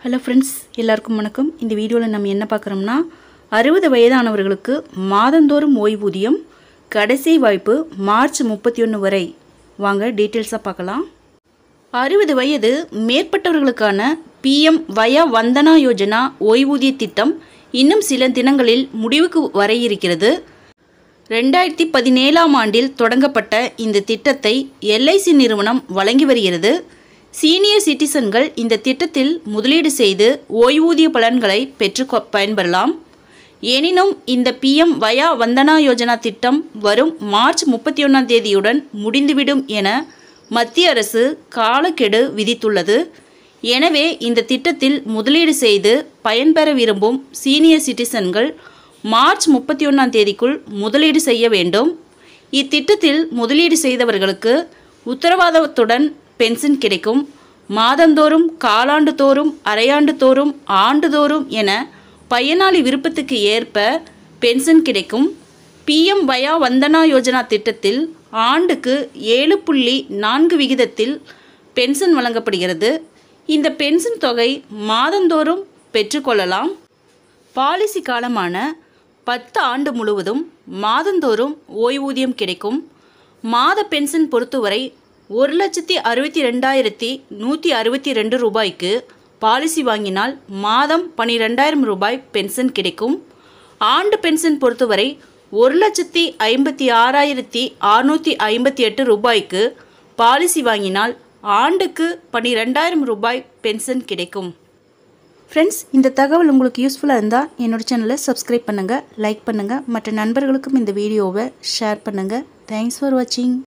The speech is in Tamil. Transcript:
ஹலோ ஃப்ரெண்ட்ஸ் எல்லாருக்கும் வணக்கம் இந்த வீடியோவில் நம்ம என்ன பார்க்குறோம்னா அறுபது வயதானவர்களுக்கு மாதந்தோறும் ஓய்வூதியம் கடைசி வாய்ப்பு மார்ச் முப்பத்தி ஒன்று வரை வாங்க டீட்டெயில்ஸாக பார்க்கலாம் அறுபது வயது மேற்பட்டவர்களுக்கான பிஎம் வயா வந்தனா யோஜனா ஓய்வூதிய திட்டம் இன்னும் சில தினங்களில் முடிவுக்கு வர இருக்கிறது ரெண்டாயிரத்தி பதினேழாம் ஆண்டில் தொடங்கப்பட்ட இந்த திட்டத்தை எல்ஐசி நிறுவனம் வழங்கி வருகிறது சீனியர் சிட்டிசன்கள் இந்த திட்டத்தில் முதலீடு செய்து ஓய்வூதிய பலன்களை பெற்று கொ- பயன்பெறலாம் எனினும் இந்த பிஎம் வயா வந்தனா யோஜனா திட்டம் வரும் மார்ச் முப்பத்தி ஒன்றாம் தேதியுடன் முடிந்துவிடும் என மத்திய அரசு காலக்கெடு விதித்துள்ளது எனவே இந்த திட்டத்தில் முதலீடு செய்து பயன்பெற விரும்பும் சீனியர் சிட்டிசன்கள் மார்ச் முப்பத்தி ஒன்றாம் தேதிக்குள் முதலீடு செய்ய வேண்டும் இத்திட்டத்தில் முதலீடு செய்தவர்களுக்கு உத்தரவாதத்துடன் பென்ஷன் கிடைக்கும் மாதந்தோறும் காலாண்டு தோறும் அரையாண்டு தோறும் ஆண்டுதோறும் என பயனாளி விருப்பத்துக்கு ஏற்ப பென்ஷன் கிடைக்கும் பிஎம் வயா வந்தனா யோஜனா திட்டத்தில் ஆண்டுக்கு ஏழு புள்ளி நான்கு விகிதத்தில் பென்ஷன் வழங்கப்படுகிறது இந்த பென்ஷன் தொகை மாதந்தோறும் பெற்றுக்கொள்ளலாம் பாலிசி காலமான பத்து ஆண்டு முழுவதும் மாதந்தோறும் ஓய்வூதியம் கிடைக்கும் மாத பென்ஷன் பொறுத்தவரை ஒரு லட்சத்தி அறுபத்தி ரெண்டாயிரத்தி நூற்றி அறுபத்தி ரெண்டு ரூபாய்க்கு பாலிசி வாங்கினால் மாதம் பன்னிரெண்டாயிரம் ரூபாய் பென்ஷன் கிடைக்கும் ஆண்டு பென்ஷன் பொறுத்தவரை ஒரு லட்சத்தி ஐம்பத்தி ஆறாயிரத்தி அறுநூற்றி ஐம்பத்தி எட்டு ரூபாய்க்கு பாலிசி வாங்கினால் ஆண்டுக்கு பன்னிரெண்டாயிரம் ரூபாய் பென்ஷன் கிடைக்கும் ஃப்ரெண்ட்ஸ் இந்த தகவல் உங்களுக்கு யூஸ்ஃபுல்லாக இருந்தால் என்னோட சேனலை சப்ஸ்கிரைப் பண்ணுங்கள் லைக் பண்ணுங்கள் மற்ற நண்பர்களுக்கும் இந்த வீடியோவை ஷேர் பண்ணுங்கள் தேங்க்ஸ் ஃபார் வாட்சிங்